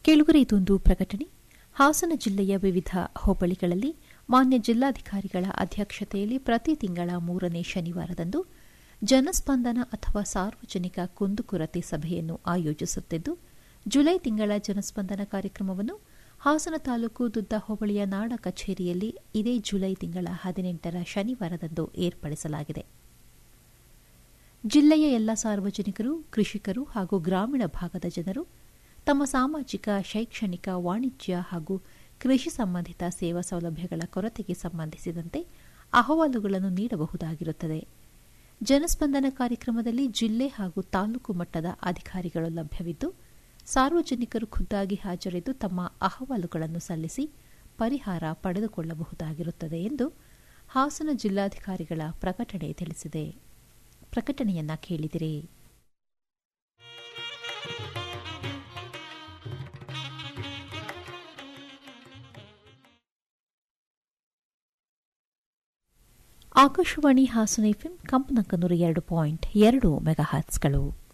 ಕೇಳುಗರೆ ಇದೊಂದು ಪ್ರಕಟಣೆ ಹಾಸನ ಜಿಲ್ಲೆಯ ವಿವಿಧ ಹೋಬಳಿಗಳಲ್ಲಿ ಮಾನ್ಯ ಜಿಲ್ಲಾಧಿಕಾರಿಗಳ ಅಧ್ಯಕ್ಷತೆಯಲ್ಲಿ ಪ್ರತಿ ತಿಂಗಳ ಮೂರನೇ ಶನಿವಾರದಂದು ಜನಸ್ಪಂದನ ಅಥವಾ ಸಾರ್ವಜನಿಕ ಕುಂದುಕೊರತೆ ಸಭೆಯನ್ನು ಆಯೋಜಿಸುತ್ತಿದ್ದು ಜುಲೈ ತಿಂಗಳ ಜನಸ್ಪಂದನ ಕಾರ್ಯಕ್ರಮವನ್ನು ಹಾಸನ ತಾಲೂಕು ದುದ್ದ ಹೋಬಳಿಯ ನಾಡ ಕಚೇರಿಯಲ್ಲಿ ಇದೇ ಜುಲೈ ತಿಂಗಳ ಹದಿನೆಂಟರ ಶನಿವಾರದಂದು ಏರ್ಪಡಿಸಲಾಗಿದೆ ಜಿಲ್ಲೆಯ ಎಲ್ಲ ಸಾರ್ವಜನಿಕರು ಕೃಷಿಕರು ಹಾಗೂ ಗ್ರಾಮೀಣ ಭಾಗದ ಜನರು ತಮ್ಮ ಸಾಮಾಜಿಕ ಶೈಕ್ಷಣಿಕ ವಾಣಿಜ್ಯ ಹಾಗೂ ಕೃಷಿ ಸಂಬಂಧಿತ ಸೇವಾ ಸೌಲಭ್ಯಗಳ ಕೊರತೆಗೆ ಸಂಬಂಧಿಸಿದಂತೆ ಅಹವಾಲುಗಳನ್ನು ನೀಡಬಹುದಾಗಿರುತ್ತದೆ ಜನಸ್ಪಂದನ ಕಾರ್ಯಕ್ರಮದಲ್ಲಿ ಜಿಲ್ಲೆ ಹಾಗೂ ತಾಲೂಕು ಮಟ್ಟದ ಅಧಿಕಾರಿಗಳು ಲಭ್ಯವಿದ್ದು ಸಾರ್ವಜನಿಕರು ಖುದ್ದಾಗಿ ಹಾಜರಿದ್ದು ತಮ್ಮ ಅಹವಾಲುಗಳನ್ನು ಸಲ್ಲಿಸಿ ಪರಿಹಾರ ಪಡೆದುಕೊಳ್ಳಬಹುದಾಗಿರುತ್ತದೆ ಎಂದು ಹಾಸನ ಜಿಲ್ಲಾಧಿಕಾರಿಗಳ ಪ್ರಕಟಣೆ ತಿಳಿಸಿದೆ ಪ್ರಕಟಣೆಯನ್ನ ಕೇಳಿದಿರಿ ಆಕಾಶವಾಣಿ ಹಾಸನ ಎಫ್ಎಂ ಕಂಪನಕನೂರು ಎರಡು ಪಾಯಿಂಟ್ ಎರಡು ಮೆಗಾಹರ್ಟ್ಸ್ಗಳು